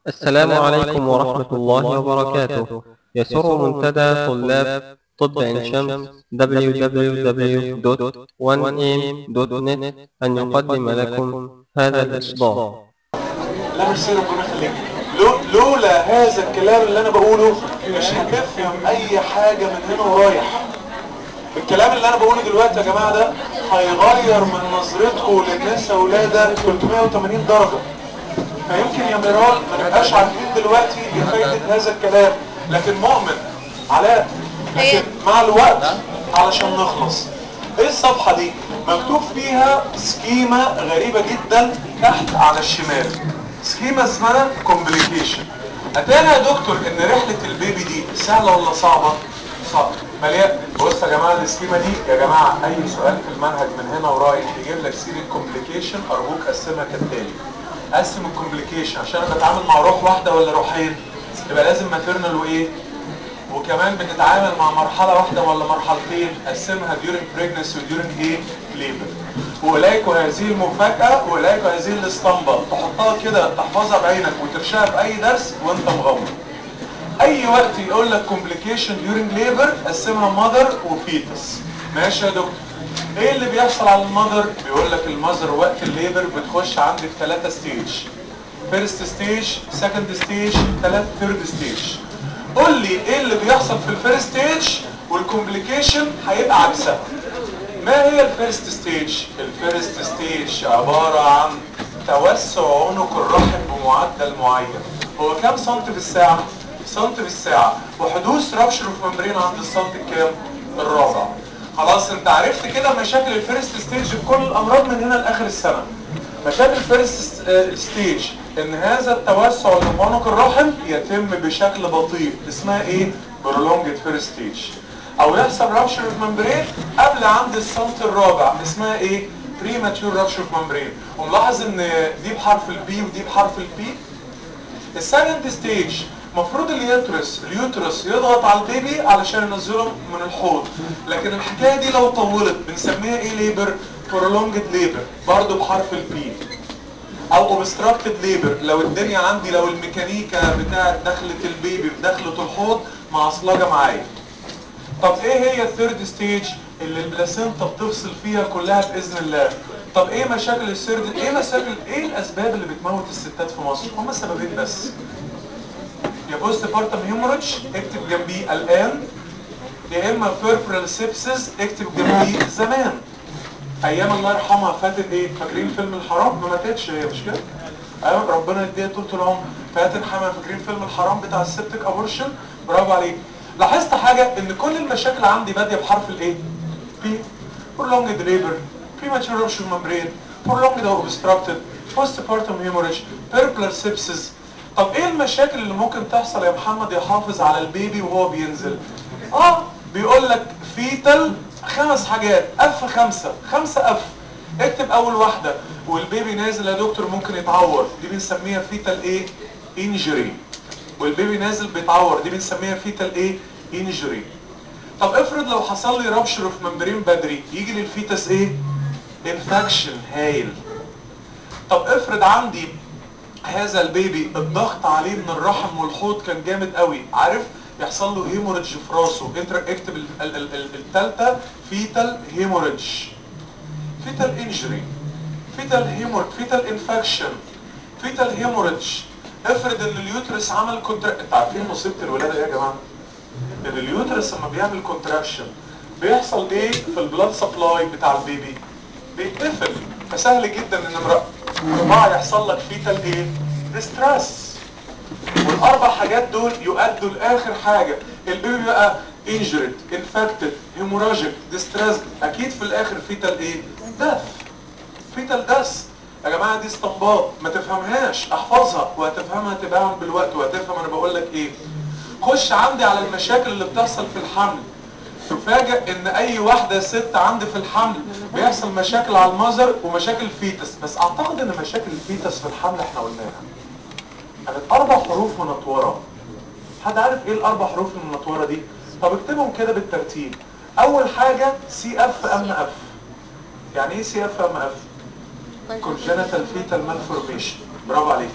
السلام عليكم ورحمة الله وبركاته يسر منتدى طلاب طب عين شمس www.1am.net أن يقدم لكم هذا الإصدار لا ميرسي ربنا يخليك لو- لولا هذا الكلام اللي انا بقوله مش هتفهم اي حاجه من هنا ورايح الكلام اللي انا بقوله دلوقتي يا جماعه ده هيغير من نظرتكم للناس ولاده 380 درجه فيمكن يا ميرال ما نبقاش عارفين دلوقتي ايه فايده هذا الكلام لكن مؤمن علاء لكن مع الوقت علشان نخلص ايه الصفحه دي مكتوب فيها سكيمه غريبه جدا تحت على الشمال سكيمه اسمها كومبليكيشن اتانا يا دكتور ان رحله البيبي دي سهله ولا صعبه صعبه مليان بص يا جماعه السكيمه دي يا جماعه اي سؤال في المنهج من هنا ورايح يجيب لك سيره كومبليكيشن ارجوك قسمها كالتالي قسم الكومبليكيشن عشان انا بتعامل مع روح واحده ولا روحين يبقى لازم ماتيرنال وايه وكمان بتتعامل مع مرحله واحده ولا مرحلتين قسمها during pregnancy و during ايه labor واليكم هذه المفاجاه واليكم هذه الاسطمبه تحطها كده تحفظها بعينك وترشها في اي درس وانت مغمض اي وقت يقول لك complication during labor قسمها mother وفيتس ماشي يا دكتور ايه اللي بيحصل على المذر بيقول لك المذر وقت الليبر بتخش عندك ثلاثة ستيج فيرست ستيج سكند ستيج ثلاث ثيرد ستيج قول لي ايه اللي بيحصل في الفيرست ستيج والكومبليكيشن هيبقى عكسها ما هي الفيرست ستيج الفيرست ستيج عبارة عن توسع عنق الرحم بمعدل معين هو كام سنتي في الساعة سنتي في الساعة وحدوث رابشر في ممبرين عند السنتي الكام الرابع خلاص انت عرفت كده مشاكل الفيرست ستيج في كل الامراض من هنا لاخر السنة مشاكل الفيرست ستيج ان هذا التوسع اللي في عنق الرحم يتم بشكل بطيء اسمها ايه برولونجد فيرست ستيج او يحصل رابشر في ممبرين قبل عند السنتي الرابع اسمها ايه بريماتيور رابشر في ممبرين وملاحظ ان دي بحرف البي ودي بحرف البي السكند ستيج المفروض اليوترس اليوترس يضغط على البيبي علشان ينزله من الحوض لكن الحكايه دي لو طولت بنسميها ايه ليبر prolonged ليبر برضه بحرف البي او اوبستراكتد ليبر لو الدنيا عندي لو الميكانيكا بتاعت دخلة البيبي في دخلة الحوض معصلجة معايا طب ايه هي الثيرد ستيج اللي البلاسينتا بتفصل فيها كلها باذن الله طب ايه مشاكل الثيرد ايه مشاكل ايه الاسباب اللي بتموت الستات في مصر هما سببين بس يا بوست بارتم هيموريدج اكتب جنبيه الان يا اما بيربرال سيبسز اكتب جنبيه زمان ايام الله يرحمها فاتت ايه فاكرين فيلم الحرام ما ماتتش هي مش كده ايوه ربنا يديها طول العمر فاتن حما فاكرين فيلم الحرام بتاع السبتك ابورشن برافو عليك لاحظت حاجه ان كل المشاكل عندي باديه بحرف الايه بي prolonged labor premature rupture membrane prolonged or obstructed postpartum hemorrhage peripheral sepsis طب ايه المشاكل اللي ممكن تحصل يا محمد يحافظ على البيبي وهو بينزل اه بيقول لك فيتال خمس حاجات اف خمسة خمسة اف اكتب اول واحدة والبيبي نازل يا دكتور ممكن يتعور دي بنسميها فيتال ايه انجري والبيبي نازل بيتعور دي بنسميها فيتال ايه انجري طب افرض لو حصل لي رابشر في ممبرين بدري يجي للفيتس ايه انفكشن هايل طب افرض عندي هذا البيبي الضغط عليه من الرحم والحوض كان جامد قوي عارف يحصل له هيموريدج في راسه انت اكتب ال- ال- ال- ال- التالتة فيتال هيموريدج فيتال انجري فيتال هيمور فيتال انفكشن فيتال هيموريدج افرض ان اليوترس عمل كونتر انت عارفين مصيبه الولاده ايه يا جماعه ان اليوترس لما بيعمل كونتراكشن بيحصل ايه في البلاد سبلاي بتاع البيبي بيتقفل فسهل جدا ان امرأة اربعة يحصل لك فيتال ايه ديستريس والاربع حاجات دول يؤدوا لاخر حاجة البيبي بقى injured infected hemorrhagic distressed اكيد في الاخر فيتال ايه death فيتال داس يا جماعه دي استنباط ما تفهمهاش احفظها وهتفهمها تباعا بالوقت وهتفهم انا بقول لك ايه خش عندي على المشاكل اللي بتحصل في الحمل تفاجئ ان اي واحده ست عندي في الحمل بيحصل مشاكل على المذر ومشاكل فيتس بس اعتقد ان مشاكل الفيتس في الحمل احنا قلناها كانت اربع حروف منطوره حد عارف ايه الاربع حروف المنطوره دي طب اكتبهم كده بالترتيب اول حاجه سي اف ام اف يعني ايه سي اف ام اف congenital fetal malformation برافو عليك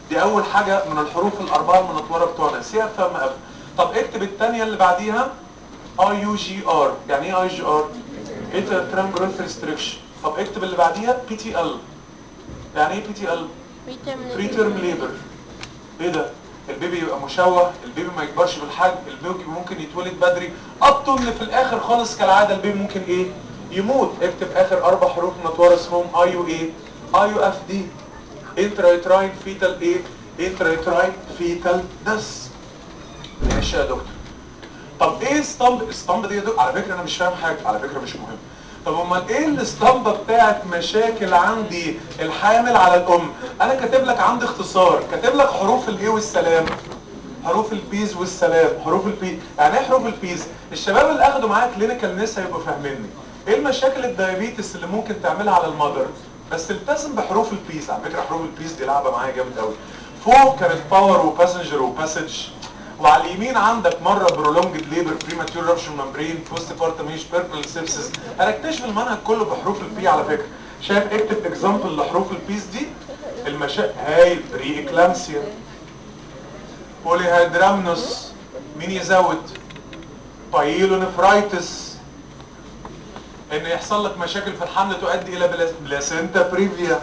دي اول حاجه من الحروف الاربعه المنطوره بتوعنا سي اف ام اف طب اكتب الثانيه اللي بعديها اي يو جي ار يعني ايه اي جي ار انترترام جروث ريستريكشن طب اكتب اللي بعديها بي تي ال يعني ايه بي تي ال بري تيرم ليبر ايه ده البيبي يبقى مشوه البيبي ما يكبرش بالحجم البيبي ممكن يتولد بدري اب ان في الاخر خالص كالعاده البيبي ممكن ايه يموت اكتب اخر اربع حروف متوارى اسمهم اي يو ايه اي يو اف دي انترايتراين فيتال ايه انترايتراين فيتال دس ماشي يا دكتور طب ايه الاسطمب الاسطمب دي يا دكتور على فكره انا مش فاهم حاجه على فكره مش مهم طب امال ايه الاسطمبه بتاعت مشاكل عندي الحامل على الام انا كاتب لك عندي اختصار كاتب لك حروف الايه والسلام حروف البيز والسلام حروف البي يعني ايه حروف البيز الشباب اللي اخدوا معايا كلينيكال ناس هيبقوا فاهميني ايه المشاكل الدايابيتس اللي ممكن تعملها على المذر بس التزم بحروف البيز على فكره حروف البيز دي لعبه معايا جامد قوي فوق كانت باور وباسنجر وباسج وعلى اليمين عندك مره برولونجد ليبر بريماتيور رابشن ممبرين بوست بارتميش بيربل سيبسس انا اكتشف المنهج كله بحروف البي على فكره شايف اكتب اكزامبل لحروف البيز دي المشا هاي بري اكلامسيا بولي هيدرامنوس مين يزود بايلونفرايتس ان يحصل لك مشاكل في الحمل تؤدي الى بلاس- بلاسينتا بريفيا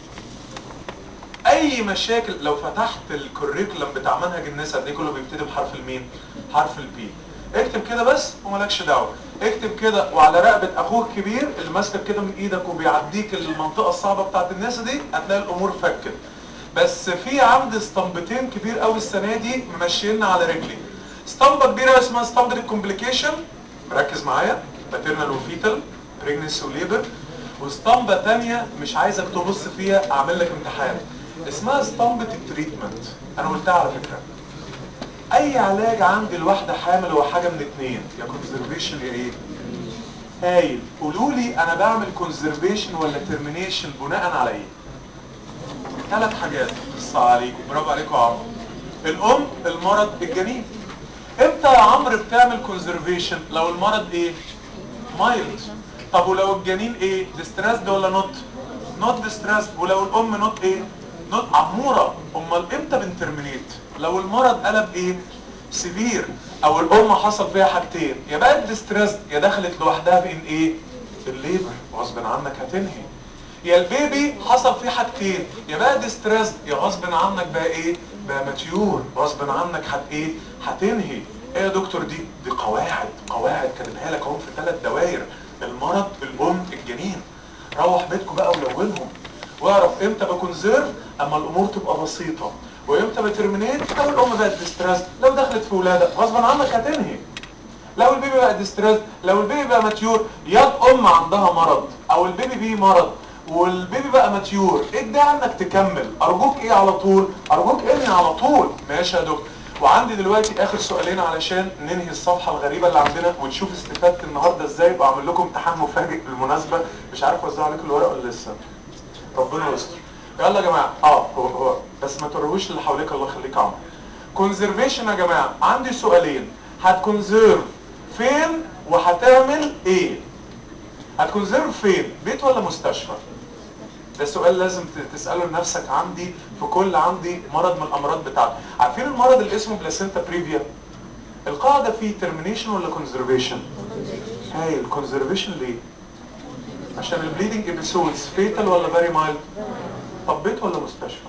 اي مشاكل لو فتحت الكوريكولم بتاع منهج الناس هتلاقيه كله بيبتدي بحرف المين حرف البي اكتب كده بس ومالكش دعوه اكتب كده وعلى رقبه اخوك كبير اللي ماسكك كده من ايدك وبيعديك المنطقه الصعبه بتاعت الناس دي هتلاقي الامور فكت بس في عندي اسطمبتين كبير قوي السنه دي ممشينا على رجلي اسطمبه كبيره اسمها اسطمبه الكومبليكيشن مركز معايا ماتيرنال وفيتال بريجنسي وليبر واسطمبه ثانيه مش عايزك تبص فيها اعمل لك امتحان اسمها اسطمبه التريتمنت انا قلتها على فكره اي علاج عندي الواحده حامل هو حاجه من اتنين يا كونزرفيشن يا ايه هايل قولوا لي انا بعمل كونزرفيشن ولا ترمينيشن بناء على ايه ثلاث حاجات قصة عليكم برافو عليكم يا عمرو الام المرض الجنين امتى يا عمرو بتعمل كونزرفيشن لو المرض ايه مايلد طب ولو الجنين ايه ديستريسد ولا نوت نوت ديستريسد ولو الام نوت ايه نوت عموره امال امتى بنترمينيت لو المرض قلب ايه سيفير او الام حصل فيها حاجتين يا بقت ديستريسد يا دخلت لوحدها في ان ايه الليبر غصب عنك هتنهي يا البيبي حصل فيه حاجتين يا بقى ديستريس يا غصب عنك بقى ايه بقى ماتيور غصب عنك هت ايه هتنهي ايه يا دكتور دي دي قواعد قواعد كاتبها لك اهو في ثلاث دوائر المرض الام الجنين روح بيتكم بقى ولونهم واعرف امتى بكونزيرف اما الامور تبقى بسيطه وامتى بترمينيت لو الام بقت ديستريس لو دخلت في ولاده غصب عنك هتنهي لو البيبي بقى ديستريس لو البيبي بقى ماتيور يا الام عندها مرض او البيبي فيه مرض والبيبي بقى ماتيور ايه الداعي انك تكمل ارجوك ايه على طول ارجوك انهي على طول ماشي يا دكتور وعندي دلوقتي اخر سؤالين علشان ننهي الصفحه الغريبه اللي عندنا وتشوف استفدت النهارده ازاي واعمل لكم امتحان مفاجئ بالمناسبه مش عارف اوزع عليكم الورق ولا لسه ربنا يستر يلا يا جماعه اه هو هو بس ما تروش اللي حواليك الله يخليك يا عمرو كونزرفيشن يا جماعه عندي سؤالين هتكونزيرف فين وهتعمل ايه هتكونزيرف فين بيت ولا مستشفى ده سؤال لازم ت- تساله لنفسك عندي في كل عندي مرض من الامراض بتاعتي عارفين المرض اللي اسمه بلاسينتا بريفيا القاعده فيه ترمينيشن ولا كونزرفيشن هاي الكونزرفيشن ليه عشان البليدنج ابيسودز فيتال ولا فيري مايلد طب بيت ولا مستشفى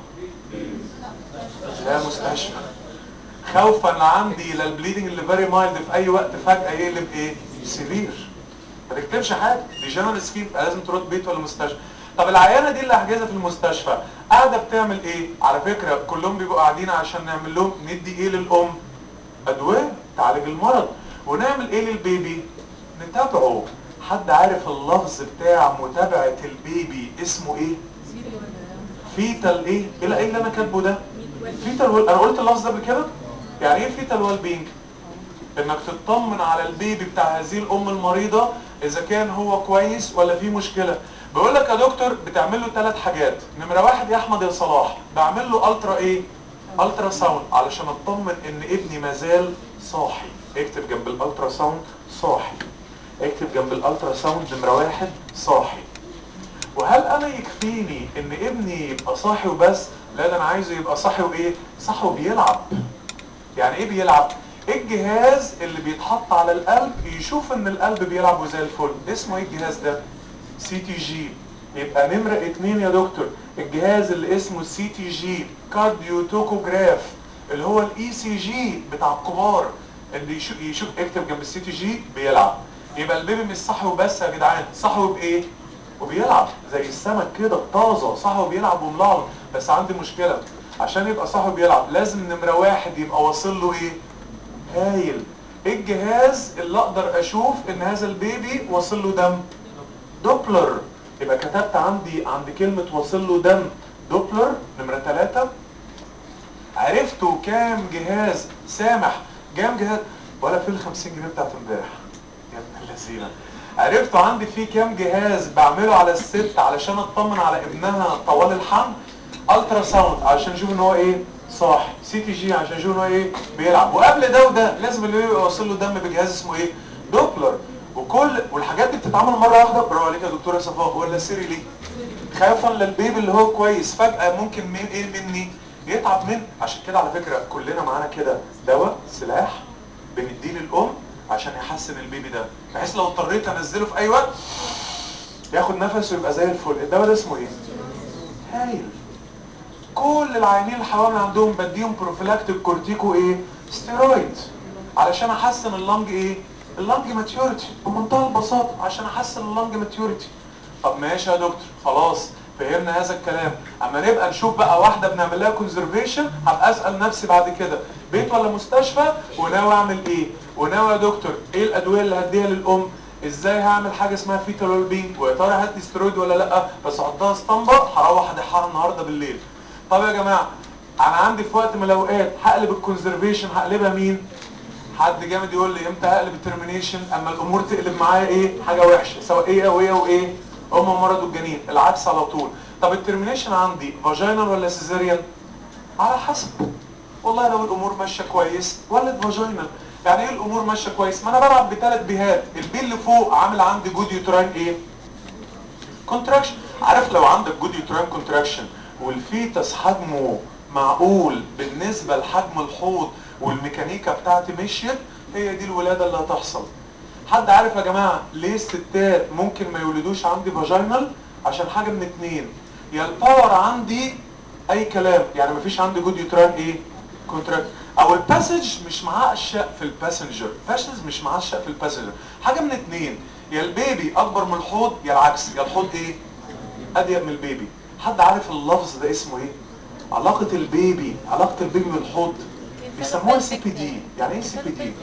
لا مستشفى خوفا عندي للبليدنج اللي فيري مايلد في اي وقت فجاه يقلب ايه سيفير ما تكتبش حاجه دي جنرال سكيم لازم ترد بيت ولا مستشفى طب العيانه دي اللي حاجزها في المستشفى قاعده بتعمل ايه على فكره كلهم بيبقوا قاعدين عشان نعمل لهم ندي ايه للام ادويه تعالج المرض ونعمل ايه للبيبي نتابعه حد عارف اللفظ بتاع متابعه البيبي اسمه ايه فيتال ايه ايه لا، ايه اللي انا كاتبه ده فيتال وال... انا قلت اللفظ ده قبل كده يعني ايه فيتال ويل بينج انك تطمن على البيبي بتاع هذه الام المريضه اذا كان هو كويس ولا في مشكله بقول لك يا دكتور بتعمل له ثلاث حاجات نمره واحد يا احمد يا صلاح بعمل له الترا ايه الترا ساوند علشان اطمن ان ابني مازال صاحي اكتب جنب الالترا ساوند صاحي اكتب جنب الالترا ساوند نمره واحد صاحي وهل انا يكفيني ان ابني يبقى صاحي وبس لا ده انا عايزه يبقى صاحي وايه صاحي وبيلعب يعني ايه بيلعب ايه الجهاز اللي بيتحط على القلب يشوف ان القلب بيلعب وزي الفل اسمه ايه الجهاز ده سي تي جي يبقى نمرة اتنين يا دكتور الجهاز اللي اسمه سي تي جي كارديو توكوجراف اللي هو الاي سي جي بتاع الكبار اللي يشوف, يشوف اكتب جنب السي تي جي بيلعب يبقى البيبي مش صحي وبس يا جدعان صحي وبايه وبيلعب زي السمك كده طازه صحي وبيلعب وملعب بس عندي مشكله عشان يبقى صحي وبيلعب لازم نمره واحد يبقى واصل له ايه هايل ايه الجهاز اللي اقدر اشوف ان هذا البيبي واصل له دم دوبلر يبقى كتبت عندي عند كلمة واصل له دم دوبلر نمرة ثلاثة عرفتوا كام جهاز سامح كام جهاز ولا في ال 50 جنيه بتاعت امبارح يا ابن اللذينه عرفتوا عندي في كام جهاز بعمله على الست علشان اطمن على ابنها طوال الحمل الترا ساوند عشان اشوف ان هو ايه صاح سي تي جي عشان اشوف ان هو ايه بيلعب وقبل ده وده لازم اللي يبقى واصل له دم بجهاز اسمه ايه دوبلر وكل والحاجات دي بتتعمل مره واحده برافو عليك يا دكتوره صفاء ولا سيري ليه خايفا للبيبي اللي هو كويس فجاه ممكن مين ايه مني يتعب مني عشان كده على فكره كلنا معانا كده دواء سلاح بنديه للام عشان يحسن البيبي ده بحيث لو اضطريت انزله في اي وقت ياخد نفس ويبقى زي الفل الدواء ده اسمه ايه هايل كل العيانين الحوامل عندهم بديهم بروفيلاكتيك كورتيكو ايه ستيرويد علشان احسن اللنج ايه اللنج ماتيوريتي بمنتهى البساطه عشان احسن اللنج ماتيوريتي طب ماشي يا دكتور خلاص فهمنا هذا الكلام اما نبقى نشوف بقى واحده بنعمل لها كونزرفيشن هبقى اسال نفسي بعد كده بيت ولا مستشفى وناوي اعمل ايه وناوي يا دكتور ايه الادويه اللي هديها للام ازاي هعمل حاجه اسمها فيتال ويل بينج ويا ترى هدي ستيرويد ولا لا بس احطها اسطمبه هروح ادحها النهارده بالليل طب يا جماعه انا عندي في وقت من الاوقات هقلب الكونزرفيشن هقلبها مين حد جامد يقول لي امتى هقلب الترمينيشن اما الامور تقلب معايا ايه حاجه وحشه سواء ايه وايه وايه هم مرض الجنين العكس على طول طب الترمينيشن عندي فاجينال ولا سيزاريان على حسب والله لو الامور ماشيه كويس ولد فاجينال يعني ايه الامور ماشيه كويس ما انا بلعب بثلاث بيهات البي اللي فوق عامل عندي جود يوتراين ايه كونتراكشن عارف لو عندك جود يوتراين كونتراكشن والفيتس حجمه معقول بالنسبه لحجم الحوض والميكانيكا بتاعتي مشيت هي دي الولاده اللي هتحصل حد عارف يا جماعه ليه الستات ممكن ما يولدوش عندي فاجينال عشان حاجه من اتنين يا الباور عندي اي كلام يعني مفيش عندي جود يوتران ايه كونتراكت او الباسج مش معاه اشياء في الباسنجر باسج مش معاه اشياء في الباسنجر حاجه من اتنين يا البيبي اكبر من الحوض يا العكس يا الحوض ايه اضيق من البيبي حد عارف اللفظ ده اسمه ايه علاقه البيبي علاقه البيبي بالحوض بيسموها سي بي دي يعني ايه سي بي دي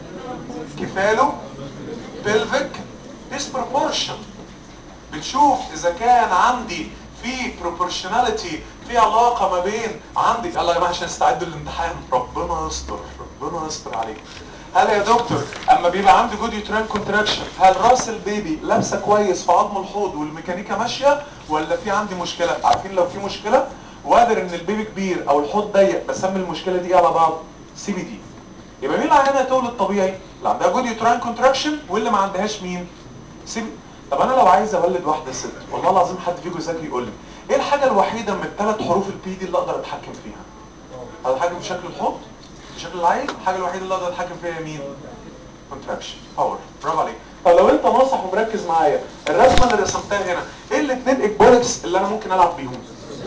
كفاله pelvic disproportion بنشوف اذا كان عندي في proportionality في علاقة ما بين عندي يلا يا جماعة عشان استعدوا للامتحان ربنا يستر ربنا يستر عليك هل يا دكتور اما بيبقى عندي جود يوترين كونتراكشن هل راس البيبي لابسه كويس في عظم الحوض والميكانيكا ماشيه ولا في عندي مشكله عارفين لو في مشكله وقادر ان البيبي كبير او الحوض ضيق بسمي المشكله دي على بعض سي بي دي يبقى مين اللي عندها تولد طبيعي اللي عندها جود يوتراين كونتراكشن واللي ما عندهاش مين سي بي طب انا لو عايز اولد واحده ست والله العظيم حد فيكم ذكي يقول لي ايه الحاجه الوحيده من الثلاث حروف البي دي اللي اقدر اتحكم فيها اتحكم في شكل الحوض في شكل العين الحاجه الوحيده اللي اقدر اتحكم فيها مين كونتراكشن باور برافو عليك طب لو انت ناصح ومركز معايا الرسمه اللي رسمتها هنا ايه الاثنين اكبولكس اللي انا ممكن العب بيهم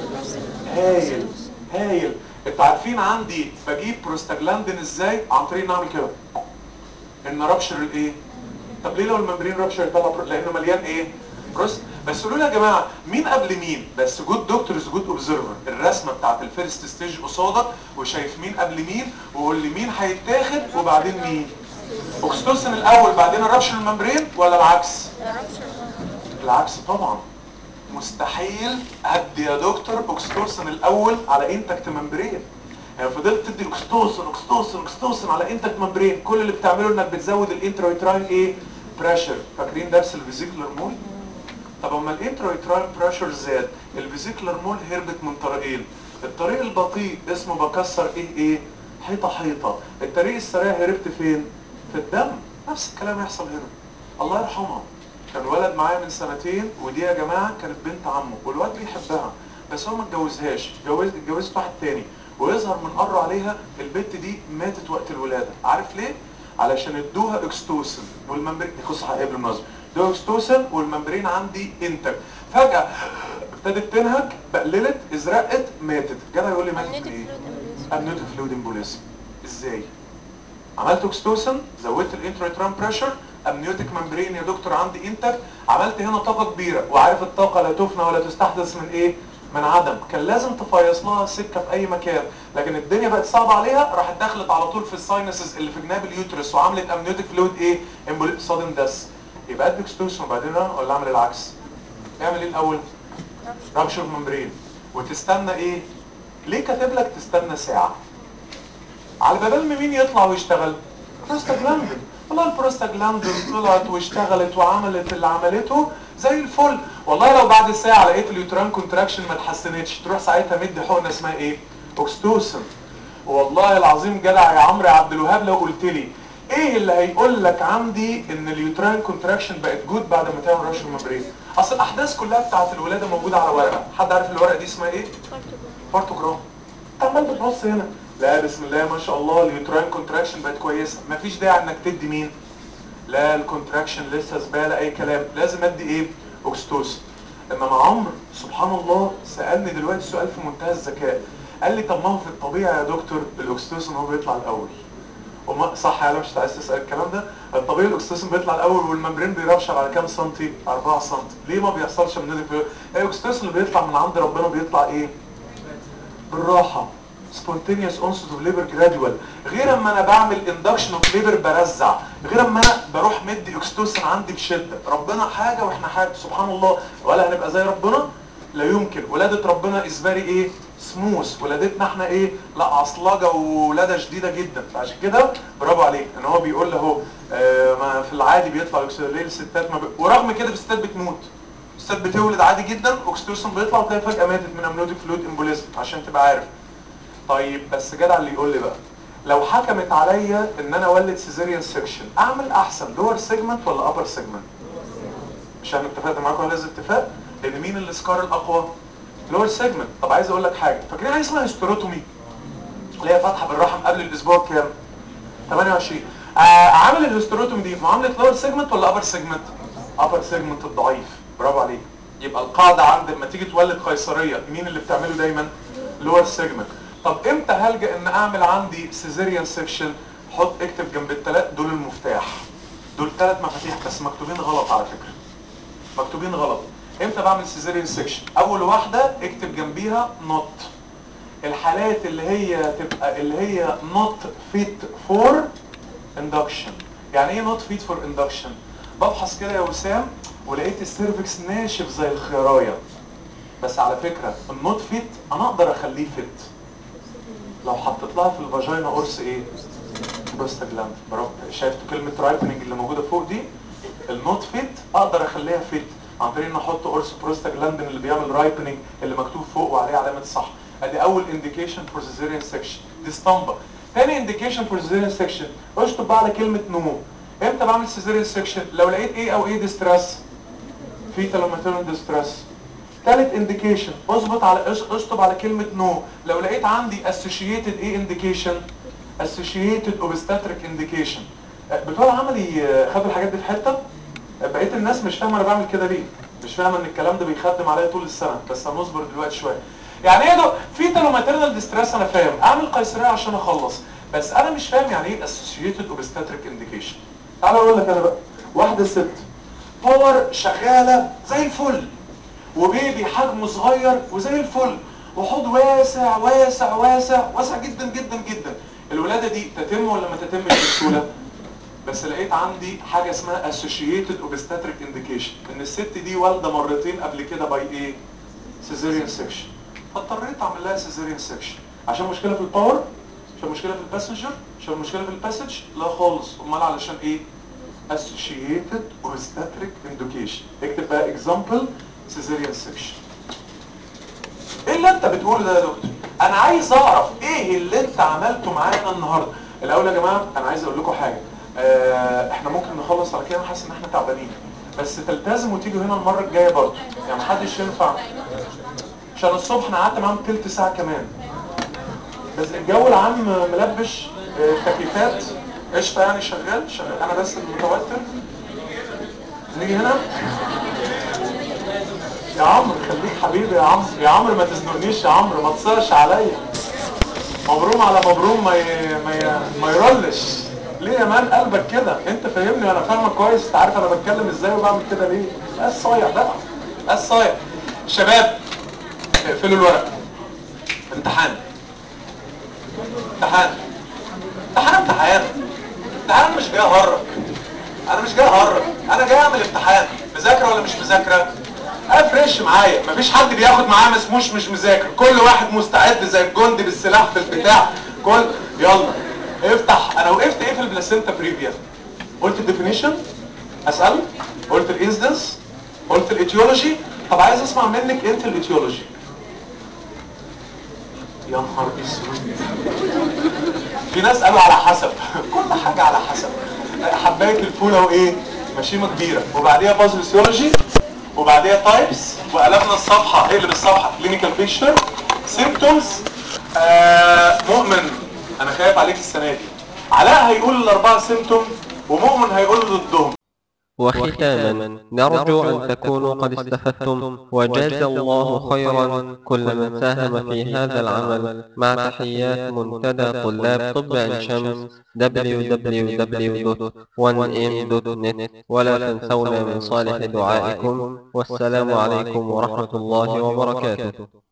هايل هايل انتوا عارفين عندي بجيب بروستاجلاندين ازاي عن طريق ان اعمل كده ان رابشر الايه طب ليه لو الممبرين رابشر يطلع برو... لانه مليان ايه بروست بس قولوا لي يا جماعه مين قبل مين بس جود دكتورز جود اوبزرفر الرسمه بتاعت الفيرست ستيج قصادك وشايف مين قبل مين وقول لي مين هيتاخد وبعدين مين اوكستوسن الاول بعدين الرابشر الممبرين ولا العكس العكس طبعا مستحيل ادي يا دكتور اوكستوسن الاول على انتكت ممبرين يعني فضلت تدي اوكستوسن اوكستوسن اوكستوسن على انتكت ممبرين كل اللي بتعمله انك بتزود الانترويتراين ايه بريشر فاكرين درس الفيزيكولار مول طب اما الانترويتراين بريشر زاد الفيزيكولار مول هربت من طريقين الطريق البطيء اسمه بكسر ايه ايه حيطه حيطه الطريق السريع هربت فين في الدم نفس الكلام يحصل هنا الله يرحمها كان ولد معايا من سنتين ودي يا جماعه كانت بنت عمه والواد بيحبها بس هو ما اتجوزهاش اتجوز اتجوزت واحد تاني ويظهر من قره عليها البنت دي ماتت وقت الولاده عارف ليه علشان ادوها اكستوسن والممبرين دي قصه حقيقيه بالمناسبه ادوها اكستوسن والممبرين عندي انتج فجاه ابتدت تنهج بقللت ازرقت ماتت جدع يقول لي ماتت من ايه امنيوتيك فلويد امبوليزم ازاي عملت اوكستوسن زودت الانتراترام بريشر امنيوتيك ممبرين يا دكتور عندي انتج عملت هنا طاقه كبيره وعارف الطاقه لا تفنى ولا تستحدث من ايه من عدم كان لازم تفيص لها سكه في اي مكان لكن الدنيا بقت صعبه عليها راحت دخلت على طول في الساينسز اللي في جناب اليوترس وعملت امنيوتيك فلويد ايه امبوليك صادم دس يبقى ادي اوكستوسن وبعدين ولا اعمل العكس اعمل ايه الاول رابشر ممبرين وتستنى ايه ليه كاتب لك تستنى ساعه على بدل مين يطلع ويشتغل بروستاجلاندين والله البروستاجلاندين طلعت واشتغلت وعملت اللي عملته زي الفل والله لو بعد ساعه لقيت اليوتران كونتراكشن ما اتحسنتش تروح ساعتها مدي حقنه اسمها ايه اوكستوسن والله العظيم جدع يا عمرو يا عبد الوهاب لو قلت لي ايه اللي هيقول لك عندي ان اليوتران كونتراكشن بقت جود بعد ما تعمل رش ممبرين اصل الاحداث كلها بتاعت الولاده موجوده على ورقه حد عارف الورقه دي اسمها ايه بارتوجرام عمال بتبص هنا لا بسم الله ما شاء الله اليوتران كونتراكشن بقت كويسه مفيش داعي انك تدي مين لا الكونتراكشن لسه زباله اي كلام لازم ادي ايه اوكستوسن انما عمرو سبحان الله سالني دلوقتي سؤال في منتهى الذكاء قال لي طب ما هو في الطبيعي يا دكتور الاكستوسن هو بيطلع الاول وما صح يا مش عايز تسال الكلام ده الطبيعي الاكستوسن بيطلع الاول والممبرين بيربشر على كام سنتي 4 سم ليه ما بيحصلش من الاكستوسن اللي بيطلع من عند ربنا بيطلع ايه بالراحه spontaneous onset of labor gradual غير اما انا بعمل induction of labor برزع غير اما انا بروح مدي اوكستوسن عندي بشده ربنا حاجه واحنا حاجه سبحان الله ولا هنبقى زي ربنا لا يمكن ولاده ربنا از فيري ايه سموث ولادتنا احنا ايه لا عصلجه وولاده شديده جدا فعشان كده برافو عليك ان هو بيقول له آه ما في العادي بيطلع اوكستوسن ليه الستات ما ب... ورغم كده في الستات بتموت الستات بتولد عادي جدا اوكستوسن بيطلع وتلاقي فجاه ماتت من امنيوتيك فلويد امبوليزم عشان تبقى عارف طيب بس جدع اللي يقول لي بقى لو حكمت عليا ان انا اولد سيزيريان سيكشن اعمل احسن لور سيجمنت ولا ابر سيجمنت مش انا اتفقت معاكم على هذا الاتفاق لان مين اللي سكار الاقوى لور سيجمنت طب عايز اقول لك حاجه فاكرين حاجه اسمها هيستروتومي اللي هي فتحه بالرحم قبل الاسبوع كام 28 آه عامل الهيستروتومي دي معامله لور سيجمنت ولا ابر سيجمنت ابر سيجمنت الضعيف برافو عليك يبقى القاعده عند لما تيجي تولد قيصريه مين اللي بتعمله دايما لور سيجمنت طب امتى هلجا ان اعمل عندي سيزيريان سيكشن حط اكتب جنب الثلاث دول المفتاح دول ثلاث مفاتيح بس مكتوبين غلط على فكره مكتوبين غلط امتى بعمل سيزيريان سيكشن اول واحده اكتب جنبيها نوت الحالات اللي هي تبقى اللي هي نوت فيت فور اندكشن يعني ايه نوت فيت فور اندكشن ببحث كده يا وسام ولقيت السيرفكس ناشف زي الخرايه بس على فكره النوت فيت انا اقدر اخليه فيت لو حطيت لها في الفاجينا قرص ايه بروستاجلاند برافو شايف كلمه رايبننج اللي موجوده فوق دي النوت فيت اقدر اخليها فيت عن طريق ان احط قرص بروستاجلاندين اللي بيعمل رايبننج اللي مكتوب فوق وعليه علامه صح ادي اول انديكيشن فور سيزيريان سيكشن دي اسطمبه تاني انديكيشن فور سيزيريان سيكشن اشطب بقى على كلمه نمو امتى بعمل سيزيريان سيكشن لو لقيت ايه او ايه ديستريس فيتال وماتيرنال ديستريس ثالث انديكيشن اظبط على اشطب على كلمه نو لو لقيت عندي اسوشيتد ايه انديكيشن اسوشيتد اوبستاتريك انديكيشن بتوع عملي خدوا الحاجات دي في حته بقيت الناس مش فاهمه انا بعمل كده ليه مش فاهمه ان الكلام ده بيخدم عليا طول السنه بس هنصبر دلوقتي شويه يعني ايه ده فيتال وماتيرنال ديستريس انا فاهم اعمل قيصريه عشان اخلص بس انا مش فاهم يعني ايه اسوشيتد اوبستاتريك انديكيشن تعال اقول لك انا بقى واحده ست باور شغاله زي الفل وبيبي حجمه صغير وزي الفل وحوض واسع واسع واسع واسع جدا جدا جدا الولاده دي تتم ولا ما تتمش بسهوله بس لقيت عندي حاجه اسمها associated obstetric indication ان الست دي والده مرتين قبل كده باي ايه سيزيريان سيكشن فاضطريت اعمل لها سيزيريان سيكشن عشان مشكله في الباور عشان مشكله في الباسنجر عشان مشكله في الباسج لا خالص امال علشان ايه associated obstetric indication اكتب بقى example cesarean section ايه اللي انت بتقوله ده يا دكتور انا عايز اعرف ايه اللي انت عملته معانا النهارده الاول يا جماعه انا عايز اقول لكم حاجه اه احنا ممكن نخلص على كده انا حاسس ان احنا تعبانين بس تلتزموا وتيجوا هنا المره الجايه برضه يعني محدش ينفع عشان الصبح انا قعدت معاهم تلت ساعه كمان بس الجو العام ملبش آه، تكييفات قشطه يعني شغال شغال انا بس المتوتر نيجي هنا يا عمرو خليك حبيبي يا عمرو يا عمرو ما تزنقنيش يا عمرو ما تصرش عليا مبروم على مبروم ما ي... ما ي... ما يرلش ليه يا مان قلبك كده انت فاهمني وانا فاهمك كويس انت عارف انا بتكلم ازاي وبعمل كده ليه ده الصايع بقى ده الصايع شباب اقفلوا الورق امتحان امتحان امتحان امتحان امتحان مش جاي اهرج انا مش جاي اهرج انا جاي اعمل امتحان مذاكره ولا مش مذاكره افرش معايا مفيش حد بياخد معاه ما اسموش مش مذاكر كل واحد مستعد زي الجندي بالسلاح في البتاع كل يلا افتح انا وقفت ايه في البلاسينتا بريفيا قلت الديفينيشن اسال قلت الانسدنس قلت الايتيولوجي طب عايز اسمع منك انت الايتيولوجي يا نهار اسود في ناس قالوا على حسب كل حاجه على حسب حبايه الفوله وايه مشيمه كبيره وبعديها باثوفيسيولوجي وبعديها تايبس وقلبنا الصفحه اقلب الصفحه كلينيكال بيكتشر سيمبتومز آه مؤمن انا خايف عليك السنه دي علاء هيقول الاربعه سيمبتوم ومؤمن هيقول ضدهم وختاما نرجو أن تكونوا قد استفدتم وجاز الله خيرا كل من ساهم في هذا العمل مع تحيات منتدى طلاب طب عين شمس www.1m.net ولا تنسونا من صالح دعائكم والسلام عليكم ورحمة الله وبركاته